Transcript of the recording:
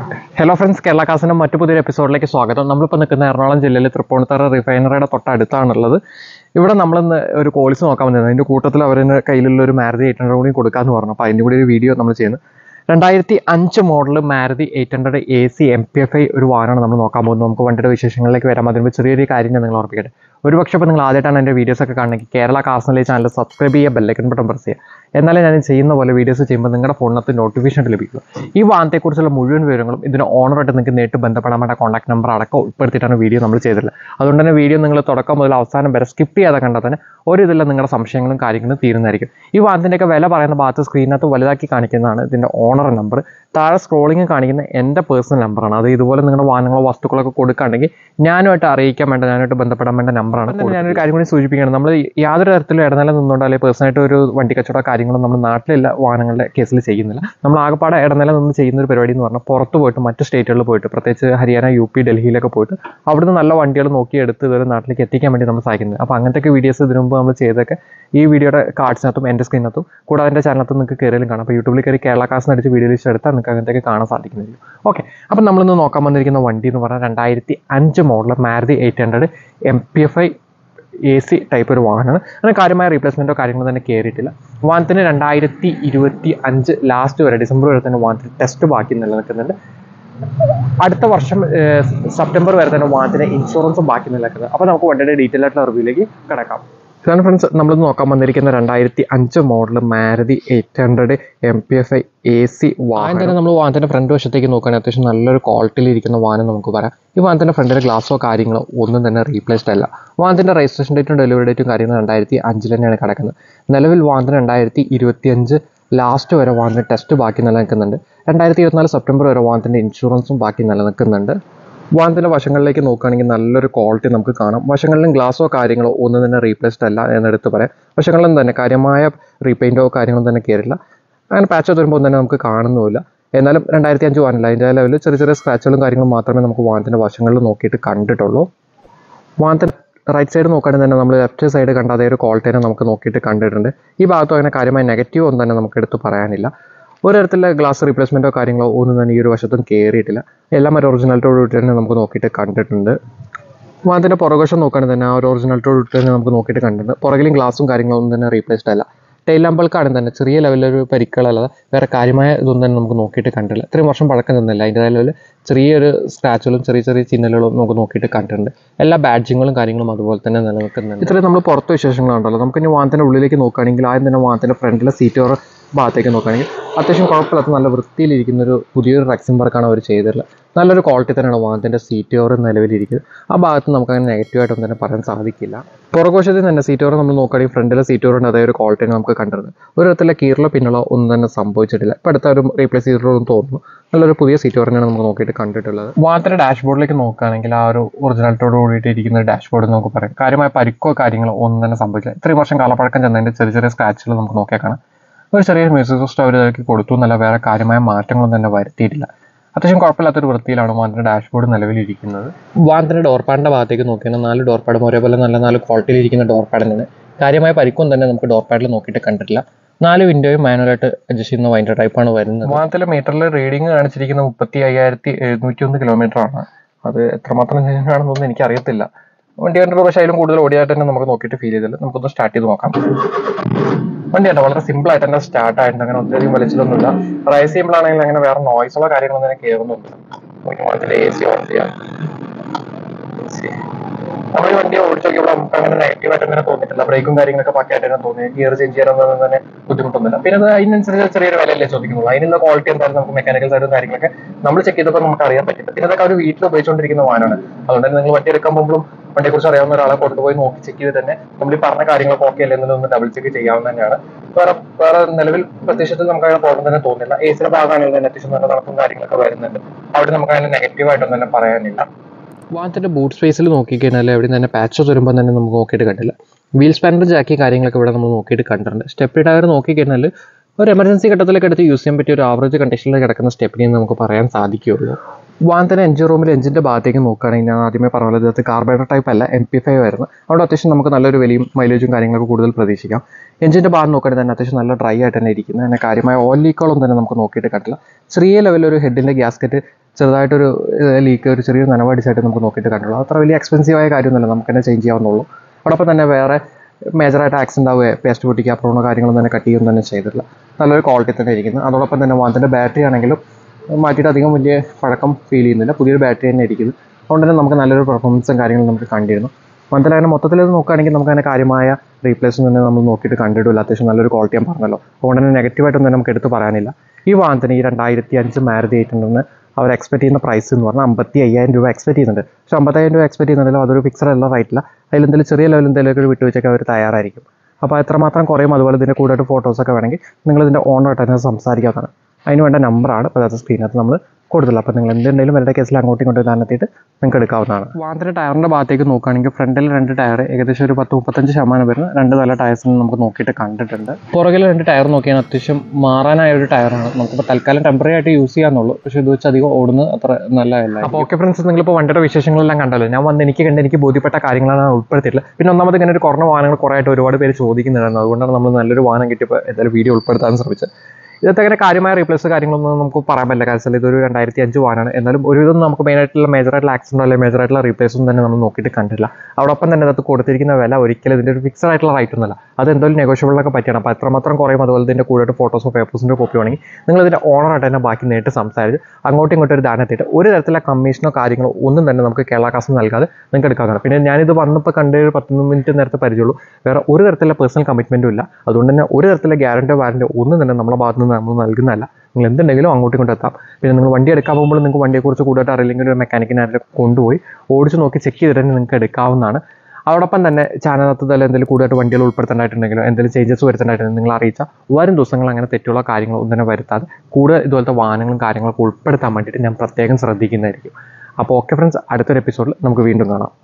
hello friends Kerala കാസിൻ്റെ മറ്റു പുതിയൊരു എപ്പിസോഡിലേക്ക് സ്വാഗതം നമ്മളിപ്പോൾ നിൽക്കുന്ന എറണാകുളം ജില്ലയിൽ തൃപ്പൂണിത്തറ റിഫൈനറിയുടെ തൊട്ടടുത്താണുള്ളത് ഇവിടെ നമ്മളിന്ന് ഒരു കോഴ്സ് നോക്കാൻ വന്നത് അതിൻ്റെ കൂട്ടത്തിൽ അവരുടെ കയ്യിലുള്ള ഒരു മാരുതി എയ്റ്റ് ഹൺഡ്രഡ് കൂടി കൊടുക്കാമെന്ന് പറഞ്ഞു അപ്പോൾ അതിൻ്റെ കൂടി ഒരു വീഡിയോ നമ്മൾ ചെയ്യുന്നു രണ്ടായിരത്തി അഞ്ച് model Maruti eight hundred A C M P F I ഒരു വാഹനമാണ് നമ്മൾ നോക്കാൻ പോകുന്നത് നമുക്ക് വണ്ടിയുടെ വിശേഷങ്ങളിലേക്ക് വരാം അതിന് മുമ്പ് ചെറിയൊരു കാര്യം ഞാൻ നിങ്ങൾ ഓർപ്പിക്കട്ടെ ഒരു പക്ഷേ ഇപ്പോൾ നിങ്ങൾ ആദ്യമായിട്ടാണ് എൻ്റെ വീഡിയോസ് ഒക്കെ കാണണമെങ്കിൽ കേരള കാർസണലി ചാനൽ സബ്സ്ക്രൈബ് ചെയ്യുക ബെല്ലൈക്കൺ ബട്ടൺ പ്രസ് ചെയ്യുക എന്നാലേ ഞാൻ ചെയ്യുന്ന പോലെ വീഡിയോസ് ചെയ്യുമ്പോൾ നിങ്ങളുടെ ഫോണിനകത്ത് നോട്ടിഫിക്കേഷൻ ലഭിക്കുക ഈ വാഹനത്തെക്കുറിച്ചുള്ള മുഴുവൻ വിവരങ്ങളും ഇതിന് ഓണറായിട്ട് നിങ്ങൾക്ക് നേരിട്ട് ബന്ധപ്പെടാൻ വേണ്ട കോൺടാക്ട് നമ്പർ അടക്കം ഉൾപ്പെടുത്തിയിട്ടാണ് വീഡിയോ നമ്മൾ ചെയ്തിട്ടുള്ളത് അതുകൊണ്ട് തന്നെ വീഡിയോ നിങ്ങൾ തുടക്കം മുതൽ അവസാനം വരെ സ്കിപ്പ് ചെയ്യാതെ കണ്ടാൽ തന്നെ ഒരു ഇതില്ല നിങ്ങളുടെ സംശയങ്ങളും കാര്യങ്ങളും തീരുന്നതായിരിക്കും ഈ വാഹനത്തിൻ്റെയൊക്കെ വില പറയുന്ന ഭാഗത്ത് സ്ക്രീനകത്ത് വലുതാക്കി കാണിക്കുന്നതാണ് ഇതിൻ്റെ ഓണർ നമ്പർ താഴെ സ്ക്രോളിംഗ് കാണിക്കുന്ന എൻ്റെ പേഴ്സണൽ നമ്പറാണ് അത് ഇതുപോലെ നിങ്ങളുടെ വാഹനങ്ങളോ വസ്തുക്കളൊക്കെ കൊടുക്കുകയാണെങ്കിൽ ഞാനുമായിട്ട് അറിയിക്കാൻ വേണ്ട ഞാനുമായിട്ട് ബന്ധപ്പെടാൻ വേണ്ട നമ്പറാണ് ഞാനൊരു കാര്യം കൂടി സൂചിപ്പിക്കുകയാണ് നമ്മൾ യാതൊരു തരത്തിലും ഇടനില നിന്നുകൊണ്ട് അല്ലെങ്കിൽ പേഴ്സണായിട്ട് ഒരു വണ്ടി കച്ചവട കാര്യങ്ങളും നമ്മൾ നാട്ടിലുള്ള വാഹനങ്ങളുടെ കേസിൽ ചെയ്യുന്നില്ല നമ്മൾ ആകെപ്പാടെ ഇടനില നിന്ന് ചെയ്യുന്ന ഒരു പരിപാടി എന്ന് പറഞ്ഞാൽ പുറത്ത് പോയിട്ട് മറ്റ് സ്റ്റേറ്റുകളിൽ പോയിട്ട് പ്രത്യേകിച്ച് ഹരിയാന യു പി ഡൽഹിയിലൊക്കെ പോയിട്ട് അവിടുന്ന് നല്ല വണ്ടികൾ നോക്കി എടുത്ത് ഇതുവരെ നാട്ടിലേക്ക് എത്തിക്കാൻ വേണ്ടി നമ്മൾ സഹായിക്കുന്നത് അപ്പോൾ അങ്ങനത്തെ വീഡിയോസ് ഇതിനു മുമ്പ് നമ്മൾ ചെയ്തൊക്കെ ഈ വീഡിയോയുടെ കാർഡ്സിനകത്തും എൻ്റെ സ്ക്രീനകത്തും കൂടാതെ എൻ്റെ ചാനലത്തും നിങ്ങൾക്ക് കയറിയാലും കാണാം അപ്പോൾ യൂട്യൂബിൽ കയറി കേരള കാസ് അടിച്ച് വീഡിയോ ലിസ്റ്റ് എടുത്താൽ നിങ്ങൾക്ക് അങ്ങനത്തെയൊക്കെ കാണാൻ സാധിക്കുന്നതായിരിക്കും ഓക്കെ അപ്പം നമ്മളിന്ന് നോക്കാൻ വന്നിരിക്കുന്ന വണ്ടി എന്ന് പറഞ്ഞാൽ രണ്ടായിരത്തി അഞ്ച് model Maruti eight hundred M P F I A C type ഒരു വാഹനമാണ് അങ്ങനെ കാര്യമായ റീപ്ലേസ്മെൻറ്റോ കാര്യങ്ങളോ തന്നെ കയറിയിട്ടില്ല വാഹനത്തിന് രണ്ടായിരത്തി ഇരുപത്തി അഞ്ച് ലാസ്റ്റ് വരെ ഡിസംബർ വരെ തന്നെ വാഹനത്തിന് ടെസ്റ്റ് ബാക്കി നിലനിൽക്കുന്നുണ്ട് അടുത്ത വർഷം ഏർ, സെപ്റ്റംബർ വരെ തന്നെ വാഹനത്തിന് ഇൻഷുറൻസും ബാക്കി നിലനിൽക്കുന്നത് അപ്പോൾ നമുക്ക് വണ്ടിയുടെ ഡീറ്റെയിൽ ആയിട്ടുള്ള റിവ്യൂലേക്ക് കിടക്കാം ഇതാണ് ഫ്രണ്ട്സ് നമ്മൾ നോക്കാൻ വന്നിരിക്കുന്ന രണ്ടായിരത്തി അഞ്ച് model Maruti eight hundred M P F I A C വാഹനം തന്നെ നമ്മൾ വാഹനത്തിന്റെ ഫ്രണ്ട് വശത്തേക്ക് നോക്കുകയാണെങ്കിൽ അത്യാവശ്യം നല്ലൊരു ക്വാളിറ്റിയിൽ ഇരിക്കുന്ന വാഹനം നമുക്ക് പറയാം ഈ വാഹനത്തിന്റെ ഫ്രണ്ടിലെ ഗ്ലാസോ കാര്യങ്ങളോ ഒന്നും തന്നെ റീപ്ലേസ്ഡ് അല്ല വാഹനത്തിന്റെ രജിസ്ട്രേഷൻ ഡേറ്റും ഡെലിവറി ഡേറ്റും കാര്യങ്ങളും രണ്ടായിരത്തി അഞ്ചിൽ തന്നെയാണ് കിടക്കുന്നത് നിലവിൽ വാഹനത്തിന് രണ്ടായിരത്തി ഇരുപത്തി അഞ്ച് ലാസ്റ്റ് വരെ വാഹനത്തിന് ടെസ്റ്റ് ബാക്കി നിലനിൽക്കുന്നുണ്ട് രണ്ടായിരത്തി ഇരുപത്തിനാല് സെപ്റ്റംബർ വരെ വാഹനത്തിന്റെ ഇൻഷുറൻസും ബാക്കി നിലനിൽക്കുന്നുണ്ട് വാഹനത്തിൻ്റെ വശങ്ങളിലേക്ക് നോക്കുകയാണെങ്കിൽ നല്ലൊരു ക്വാളിറ്റി നമുക്ക് കാണാം വശങ്ങളിലും ഗ്ലാസോ കാര്യങ്ങളോ ഒന്നും തന്നെ റീപ്ലേസ്ഡ് അല്ല എന്നെടുത്ത് പറയാം വശങ്ങളിലും തന്നെ കാര്യമായ റീപെയിൻറ്റോ കാര്യങ്ങളോ തന്നെ കയറില്ല അങ്ങനെ പാച്ച് വരുമ്പോൾ തന്നെ നമുക്ക് കാണുന്നുമില്ല എന്നാലും രണ്ടായിരത്തി അഞ്ച് വാഹനമില്ല അതിൻ്റെ ലെവലിൽ ചെറിയ ചെറിയ സ്ക്രാച്ചുകളും കാര്യങ്ങളും മാത്രമേ നമുക്ക് വാഹനത്തിൻ്റെ വശങ്ങളിൽ നോക്കിയിട്ട് കണ്ടിട്ടുള്ളൂ വാഹനത്തിൻ്റെ റൈറ്റ് സൈഡ് നോക്കുകയാണെങ്കിൽ തന്നെ നമ്മൾ ലെഫ്റ്റ് സൈഡ് കണ്ട അതേ ഒരു ക്വാളിറ്റിനെ നമുക്ക് നോക്കിയിട്ട് കണ്ടിട്ടുണ്ട് ഈ ഭാഗത്തും അങ്ങനെ കാര്യമായ നെഗറ്റീവ് ഒന്നും തന്നെ നമുക്ക് എടുത്ത് പറയാനില്ല ഒരു തരത്തിലുള്ള ഗ്ലാസ് റീപ്ലേസ്മെൻറ്റോ കാര്യങ്ങളോ ഒന്നും തന്നെ ഈ ഒരു വശത്തും കയറിയിട്ടില്ല എല്ലാം ഒരു ഒറിജിനാലിറ്റോട് തന്നെ നമുക്ക് നോക്കിയിട്ട് കണ്ടിട്ടുണ്ട് വാഹനത്തിൻ്റെ പുറകുവശം നോക്കുകയാണെങ്കിൽ തന്നെ ആ ഒരു ഒറിജിനാലിറ്റോട് തന്നെ നമുക്ക് നോക്കിയിട്ട് കണ്ടിട്ടുണ്ട് പുറകിലും ഗ്ലാസും കാര്യങ്ങളൊന്നും തന്നെ റീപ്ലേസ്ഡ് അല്ല ടൈൽ ലാമ്പുകൾക്കാണെങ്കിൽ തന്നെ ചെറിയ ലെവലിലൊരു പരിക്കുകളല്ലാതെ വേറെ കാര്യമായ ഇതൊന്നും തന്നെ നമുക്ക് നോക്കിയിട്ട് കണ്ടില്ല ഇത്രയും വർഷം പഴക്കം തന്നില്ല അതിൻ്റെതായ ലെവലിൽ ചെറിയൊരു സ്ക്രാച്ചുകളും ചെറിയ ചെറിയ ചിഹ്നലുകളും നമുക്ക് നോക്കിയിട്ട് കണ്ടിട്ടുണ്ട് എല്ലാ ബാഡ്ജിങ്ങുകളും കാര്യങ്ങളും അതുപോലെ തന്നെ നിലനിൽക്കുന്നുണ്ട് ഇത്രയും നമ്മൾ പുറത്തെ വിശേഷങ്ങളുണ്ടല്ലോ നമുക്ക് ഇനി വാഹനത്തിൻ്റെ ഉള്ളിലേക്ക് നോക്കുകയാണെങ്കിൽ ആദ്യം തന്നെ വാഹനത്തിൻ്റെ ഫ്രണ്ടിലെ സീറ്റ് ഓർ ഭാഗത്തേക്ക് നോക്കുകയാണെങ്കിൽ അത്യാവശ്യം കുഴപ്പമില്ലാത്ത നല്ല വൃത്തിയിലിരിക്കുന്ന ഒരു പുതിയൊരു റെക്സിം വർക്കാണ് അവർ ചെയ്തിട്ടുള്ളത് നല്ലൊരു ക്വാളിറ്റി തന്നെയാണ് വാഹനത്തിൻ്റെ സീറ്റ് ഓർ നിലവിലിരിക്കുന്നത് ആ ഭാഗത്ത് നമുക്ക് അങ്ങനെ നെഗറ്റീവായിട്ടൊന്നും തന്നെ പറയാൻ സാധിക്കില്ല പുറകുവശത്തിൽ തന്നെ സീറ്റ് ഓർ നമ്മൾ നോക്കുകയാണെങ്കിൽ ഫ്രണ്ടിലെ സീറ്റ് ഓറിൻ്റെ അതേ ഒരു ക്വാളിറ്റിയാണ് നമുക്ക് കണ്ടിരുന്നത് ഒരു തരത്തിലെ കീറിലോ പിന്നലോ ഒന്നും തന്നെ സംഭവിച്ചിട്ടില്ല ഇപ്പോൾ അടുത്ത ഒരു റീപ്ലേസ് ചെയ്തിട്ടുള്ളൂ തോന്നുന്നു നല്ലൊരു പുതിയ സീറ്റ് ഓറിനാണ് നമുക്ക് നോക്കിയിട്ട് കണ്ടിട്ടുള്ളത് വാഹനത്തിൻ്റെ ഡാഷ്ബോർഡിലേക്ക് നോക്കുകയാണെങ്കിൽ ആ ഒരു ഒറിജിനാലിറ്റോട് കൂടിയിട്ട് ഇരിക്കുന്ന ഒരു ഡാഷ്ബോർഡ് നമുക്ക് പറയാം കാര്യമായ പരിക്കോ കാര്യങ്ങളോ ഒന്നും തന്നെ സംഭവിച്ചില്ല ഇത്രയും വർഷം കാലപ്പഴക്കം ചെന്നതിൻ്റെ ചെറിയ ചെറിയ സ്ക്രാച്ചുകൾ നമുക്ക് നോക്കിയാൽ കാണാം ഒരു ചെറിയ മ്യൂസിക് സിസ്റ്റം അവർ ഇതിലേക്ക് കൊടുത്തു എന്നല്ല വേറെ കാര്യമായ മാറ്റങ്ങളൊന്നും തന്നെ വരുത്തിയിട്ടില്ല അത്യാവശ്യം കുഴപ്പമില്ലാത്തൊരു വൃത്തിയിലാണ് വാഹനത്തിൻ്റെ ഡാഷ്ബോർഡ് നിലവിലിരിക്കുന്നത് വാഹനത്തിൻ്റെ ഡോർപാഡിൻ്റെ ഭാഗത്തേക്ക് നോക്കിയാൽ നാല് ഡോർപാഡും ഒരേപോലെ നല്ല നാല് ക്വാളിറ്റിയിൽ ഇരിക്കുന്ന ഡോർപാഡ് തന്നെയാണ് കാര്യമായ പരിക്കൊന്നും തന്നെ നമുക്ക് ഡോർപാഡിൽ നോക്കിയിട്ട് കണ്ടിട്ടില്ല നാല് വിൻഡോയും മാനുവലായിട്ട് അഡ്ജസ്റ്റ് ചെയ്യുന്ന വൈൻഡർ ടൈപ്പാണ് വരുന്നത് വാഹനത്തിലെ മീറ്ററിൽ റീഡിംഗ് കാണിച്ചിരിക്കുന്ന മുപ്പത്തി അയ്യായിരത്തി എഴുന്നൂറ്റി ഒന്ന് കിലോമീറ്റർ ആണ് അത് എത്രമാത്രം ആണെന്നൊന്നും എനിക്ക് അറിയത്തില്ല വണ്ടി കണ്ടിട്ട് പക്ഷേ അതിലും കൂടുതൽ ഓടിയായിട്ട് തന്നെ നമുക്ക് നോക്കിയിട്ട് ഫീൽ ചെയ്തില്ല നമുക്കൊന്ന് സ്റ്റാർട്ട് ചെയ്ത് നോക്കാം വണ്ടി കേട്ടോ വളരെ സിമ്പിൾ ആയിട്ട് തന്നെ സ്റ്റാർട്ട് ആയിട്ടുണ്ട് അങ്ങനെ ഒത്തിരി വലിച്ചിലൊന്നുമില്ല റൈസ് സിമ്പിൾ ആണെങ്കിൽ അങ്ങനെ വേറെ നോയ്സുള്ള കാര്യങ്ങളൊന്നും തന്നെ കയറുന്നില്ല എ സി ഓൺ ചെയ്യാം നമ്മൾ ഈ വണ്ടി ഓടിച്ചു നോക്കിയപ്പോൾ നമുക്ക് അങ്ങനെ നെഗറ്റീവ് ആയിട്ട് അങ്ങനെ തോന്നിയിട്ടില്ല ബ്രേക്കും കാര്യങ്ങളൊക്കെ പക്കയായിട്ട് തന്നെ തോന്നി ഗിയർ ചേഞ്ച് ചെയ്യാനൊന്നും തന്നെ ബുദ്ധിമുട്ടൊന്നുമില്ല പിന്നെ അത് അതിനനുസരിച്ച് ചെറിയൊരു വിലയല്ലേ ചോദിക്കുന്നുള്ളൂ അതിനുള്ള ക്വാളിറ്റി എന്തായാലും നമുക്ക് മെക്കാനിക്കൽ സൈഡും കാര്യങ്ങളൊക്കെ നമ്മൾ ചെക്ക് ചെയ്തപ്പോൾ നമുക്ക് അറിയാൻ പറ്റില്ല പിന്നെ അതൊക്കെ അവർ വീട്ടിൽ ഉപയോഗിച്ചുകൊണ്ടിരിക്കുന്ന വാഹനമാണ് അതുകൊണ്ട് തന്നെ നിങ്ങൾ വണ്ടി എടുക്കാൻ പോകുമ്പോഴും വണ്ടിയെ കുറിച്ച് അറിയാവുന്ന ഒരാളെ കൊണ്ടുപോയി നോക്കി ചെക്ക് ചെയ്ത് തന്നെ നമ്മൾ ഈ പറഞ്ഞ കാര്യങ്ങളൊക്കെ ഓക്കെ അല്ലേ എന്നൊന്ന് ഡബിൾ ചെക്ക് ചെയ്യാവുന്ന തന്നെയാണ് വേറെ വേറെ നിലവിൽ പ്രത്യക്ഷത്തിൽ നമുക്ക് അങ്ങനെ പ്രോബ്ലം തന്നെ തോന്നില്ല എ സിയുടെ ഭാഗമാണെങ്കിൽ തന്നെ അത്യാവശ്യം നല്ല തണുപ്പും കാര്യങ്ങളൊക്കെ വരുന്നുണ്ട് അവിടെ നമുക്ക് അങ്ങനെ നെഗറ്റീവ് ആയിട്ടൊന്നും തന്നെ പറയാനില്ല വാഹനത്തിൻ്റെ ബൂട്ട് സ്പേസിൽ നോക്കിക്കഴിഞ്ഞാൽ എവിടെ തന്നെ പാച്ചസ് വരുമ്പോൾ തന്നെ നമുക്ക് നോക്കിയിട്ട് കണ്ടില്ല വീൽ സ്പാനർ ജാക്കി കാര്യങ്ങളൊക്കെ ഇവിടെ നമ്മൾ നോക്കിയിട്ട് കണ്ടിട്ടുണ്ട് സ്റ്റെപ്പ് ടയർ നോക്കിക്കഴിഞ്ഞാൽ ഒരു എമർജൻസി ഘട്ടത്തിലൊക്കെ എടുത്ത് യൂസ് ചെയ്യാൻ പറ്റിയ ഒരു ആവറേജ് കണ്ടീഷനിൽ കിടക്കുന്ന സ്റ്റെപ്പിനെ നമുക്ക് പറയാൻ സാധിക്കുകയുള്ളൂ വാഹനത്തിൻ്റെ എഞ്ചിൻ റൂമിൽ എഞ്ചിൻ്റെ ഭാഗത്തേക്ക് നോക്കുകയാണെങ്കിൽ ഞാൻ ആദ്യമേ പറഞ്ഞ പോലെ ഇതിനകത്ത് കാർബൈഡർ ടൈപ്പ് അല്ല എം പി ഫൈവ് ആയിരുന്നു അവിടെ അത്യാവശ്യം നമുക്ക് നല്ലൊരു വലിയും മൈലേജും കാര്യങ്ങളൊക്കെ കൂടുതൽ പ്രതീക്ഷിക്കാം എഞ്ചിൻ്റെ ഭാഗം നോക്കുകയാണെങ്കിൽ തന്നെ അത്യാവശ്യം നല്ല ഡ്രൈ ആയിട്ട് തന്നെ ഇരിക്കുന്നത് അങ്ങനെ കാര്യമായ ഓയിൽ ലീക്കുകളൊന്നും തന്നെ നമുക്ക് നോക്കിയിട്ട് കണ്ടില്ല ചെറിയ ലെവലിൽ ഒരു ഹെഡിൻ്റെ ഗ്യാസ്കറ്റ് ചെറുതായിട്ടൊരു ലീക്ക് ഒരു ചെറിയ നനവടിച്ചായിട്ട് നമുക്ക് നോക്കിയിട്ട് കണ്ടുള്ളൂ അത്ര വലിയ എക്സ്പെൻസീവായ കാര്യമൊന്നുമല്ല നമുക്ക് തന്നെ ചേഞ്ച് ചെയ്യാവുന്നുള്ളൂ അതോടൊപ്പം തന്നെ വേറെ മേജറായിട്ട് ആക്സിഡൻ്റ് ആവുകയോ പേസ്റ്റ് പൊട്ടിക്കുക അപ്പുറമോ കാര്യങ്ങളൊന്നും തന്നെ കട്ട് ചെയ്യുകയും തന്നെ ചെയ്തിട്ടില്ല നല്ലൊരു ക്വാളിറ്റി തന്നെ ഇരിക്കുന്നു അതോടൊപ്പം തന്നെ വാഹനത്തിൻ്റെ ബാറ്ററി ആണെങ്കിലും മാറ്റിയിട്ട് അധികം വലിയ പഴക്കം ഫീൽ ചെയ്യുന്നില്ല പുതിയൊരു ബാറ്ററി തന്നെ ഇരിക്കുന്നു അതുകൊണ്ട് തന്നെ നമുക്ക് നല്ലൊരു പെർഫോമൻസും കാര്യങ്ങളും നമുക്ക് കണ്ടിരുന്നു മനസ്സിലായി അങ്ങനെ മൊത്തത്തിൽ ഇത് നോക്കുകയാണെങ്കിൽ നമുക്ക് അതിന് കാര്യമായ റീപ്ലേസും തന്നെ നമ്മൾ നോക്കിയിട്ട് കണ്ടിട്ടില്ല അത്യാവശ്യം നല്ലൊരു ക്വാളിറ്റി ഞാൻ പറഞ്ഞല്ലോ അതുകൊണ്ട് തന്നെ നെഗറ്റീവായിട്ടൊന്നും തന്നെ നമുക്ക് എടുത്ത് പറയാനില്ല ഈ വാഹനത്തിന് ഈ രണ്ടായിരത്തി അഞ്ച് മാരുതി എയ്റ്റുണ്ടെന്ന് അവർ എക്സ്പെക്ട് ചെയ്യുന്ന പ്രൈസ് എന്ന് പറഞ്ഞാൽ അമ്പത്തി അയ്യായിരം രൂപ എക്സ്പെക്ട് ചെയ്യുന്നുണ്ട് പക്ഷേ അമ്പത്തയ്യായിരം രൂപ എക്സ്പെക്ട് ചെയ്യുന്നുണ്ടല്ലോ അതൊരു ഫിക്സഡ് അല്ല റേറ്റില്ല അതിൽ എന്തെങ്കിലും ചെറിയ ലെവലിൽ എന്തെങ്കിലും ഒരു വിട്ടുവെച്ചൊക്കെ അവർ തയ്യാറായിരിക്കും അപ്പോൾ എത്രമാത്രം കുറയും അതുപോലെ ഇതിൻ്റെ കൂടുതലായിട്ട് ഫോട്ടോസൊക്കെ വേണമെങ്കിൽ നിങ്ങൾ ഇതിൻ്റെ ഓണറായിട്ട് തന്നെ സംസാരിക്കാവുന്നതാണ് അതിന് വേണ്ട നമ്പറാണ് ഇപ്പോൾ അത് സ്ക്രീനകത്ത് നമ്മൾ കൊടുത്തില്ല അപ്പോൾ നിങ്ങൾ എന്തുണ്ടെങ്കിലും വരുടെ കേസിൽ അങ്ങോട്ടും ഇങ്ങോട്ടും ഇതാണെത്തിയിട്ട് നിങ്ങൾക്ക് എടുക്കാവുന്നതാണ് വാഹനത്തിൻ്റെ ടയറിൻ്റെ ഭാഗത്തേക്ക് നോക്കുകയാണെങ്കിൽ ഫ്രണ്ടിൽ രണ്ട് ടയർ ഏകദേശം ഒരു പത്ത് മുപ്പത്തഞ്ച് ശതമാനം വരുന്ന രണ്ട് നല്ല ടയർസ് നമുക്ക് നോക്കിയിട്ട് കണ്ടിട്ടുണ്ട് പുറകിൽ രണ്ട് ടയർ നോക്കിയാൽ അത്യാവശ്യം മാറാനായ ഒരു ടയറാണ് നമുക്കിപ്പോൾ തൽക്കാലം ടെമ്പററി ആയിട്ട് യൂസ് ചെയ്യാന്നുള്ളൂ പക്ഷേ ഇത് വെച്ച് അധികം ഓടുന്നത് അത്ര നല്ലതല്ല അപ്പോൾ ഓക്കെ ഫ്രണ്ട്സ് നിങ്ങളിപ്പോൾ വണ്ടിയുടെ വിശേഷങ്ങളെല്ലാം കണ്ടല്ലോ ഞാൻ വന്ന് എനിക്ക് കണ്ട് എനിക്ക് ബോധ്യപ്പെട്ട കാര്യങ്ങളാണ് ഞാൻ ഉൾപ്പെടുത്തിയിട്ടുള്ളത് പിന്നെ ഒന്നാമത് ഇങ്ങനെ ഒരു കുറഞ്ഞ വാഹനങ്ങൾ കുറേ ആയിട്ട് ഒരുപാട് പേര് ചോദിക്കുന്നുണ്ടായിരുന്നു അതുകൊണ്ടാണ് നമ്മൾ നല്ലൊരു വാഹനം കിട്ടിയപ്പോൾ എന്തായാലും വീഡിയോ ഉൾപ്പെടുത്താൻ ശ്രമിച്ചത് ഇതൊക്കെ അങ്ങനെ കാര്യമായ റീപ്ലേസ് കാര്യങ്ങളൊന്നും നമുക്ക് പറയാൻ പറ്റില്ല കാരണം വെച്ചാൽ ഇതൊരു രണ്ടായിരത്തി അഞ്ച് വാനാണ് എന്നാലും ഒരുവിധം നമുക്ക് മെയിൻ ആയിട്ടുള്ള മേജർ ആയിട്ടുള്ള ആക്സിഡൻ്റ് അല്ലെങ്കിൽ മേജർ ആയിട്ടുള്ള റീപ്ലേസും തന്നെ നമ്മൾ നോക്കിയിട്ട് കണ്ടില്ല അതോടൊപ്പം തന്നെ അതിനകത്ത് കൊടുത്തിരിക്കുന്ന വില ഒരിക്കലും ഇതിൻ്റെ ഒരു ഫിക്സഡ് ആയിട്ടുള്ള റേറ്റ് ഒന്നുമല്ല അത് എന്തായാലും നെഗോഷ്യബിളൊക്കെ പറ്റിയാണ് അപ്പോൾ എത്രമാത്രം കുറയും അതുപോലെ ഇതിൻ്റെ കൂടുതൽ ഫോട്ടോസോ പേപ്പേഴ്സിൻ്റെ കോപ്പി വേണമെങ്കിൽ നിങ്ങൾ ഇതിൻ്റെ ഓണറായിട്ട് തന്നെ ബാക്കി നേരിട്ട് സംസാരിച്ച് അങ്ങോട്ടും ഇങ്ങോട്ടും ഒരു ധാരണ എത്തിയിട്ട് ഒരു തരത്തിലുള്ള കമ്മീഷനോ കാര്യങ്ങളോ ഒന്നും തന്നെ നമുക്ക് കേരള കാസം നൽകാതെ നിങ്ങൾക്ക് എടുക്കാവുന്നതാണ് പിന്നെ ഞാനിത് വന്നപ്പോൾ കണ്ട ഒരു പത്ത് മിനിറ്റ് നേരത്തെ പരിചയമുള്ളൂ വേറെ ഒരു തരത്തിലുള്ള പേഴ്സണൽ കമ്മിറ്റ്മെൻറ്റും ഇല്ല അതുകൊണ്ട് തന്നെ ഒരു തരത്തിലുള്ള ഗ്യാരണ്ടിയോ വാറൻറ്റിയോ ഒന്നും തന്നെ നമ്മുടെ ഭാഗത്ത് നിന്ന് നമ്മൾ നൽകുന്നതല്ല നിങ്ങൾ എന്തുണ്ടെങ്കിലും അങ്ങോട്ടും ഇങ്ങോട്ടും എത്താം പിന്നെ നിങ്ങൾ വണ്ടി എടുക്കാൻ പോകുമ്പോൾ നിങ്ങൾക്ക് വണ്ടിയെക്കുറിച്ച് കൂടുതലായിട്ട് അറിയില്ലെങ്കിൽ ഒരു മെക്കാനിക്കിനെ ആരുടെ കൊണ്ടുപോയി ഓടിച്ച് നോക്കി ചെക്ക് ചെയ്തിട്ട് തന്നെ നിങ്ങൾക്ക് എടുക്കാവുന്നതാണ് അതോടൊപ്പം തന്നെ ചാനലിനകത്ത് തന്നെ എന്തെങ്കിലും കൂടുതലായിട്ട് വണ്ടികൾ ഉൾപ്പെടുത്തേണ്ടതായിട്ടുണ്ടെങ്കിലോ എന്തെങ്കിലും ചേഞ്ചസ് വരുത്തേണ്ടതായിട്ടുണ്ടെങ്കിൽ നിങ്ങൾ അറിയിച്ചാൽ വരും ദിവസങ്ങൾ അങ്ങനെ തെറ്റുള്ള കാര്യങ്ങളോ ഒന്നും തന്നെ വരുത്താതെ കൂടുതൽ ഇതുപോലത്തെ വാഹനങ്ങളും കാര്യങ്ങളൊക്കെ ഉൾപ്പെടുത്താൻ വേണ്ടിയിട്ട് ഞാൻ പ്രത്യേകം ശ്രദ്ധിക്കുന്നതായിരിക്കും അപ്പോൾ ഓക്കെ ഫ്രണ്ട്സ് അടുത്തൊരു എപ്പിസോഡിൽ നമുക്ക് വീണ്ടും കാണാം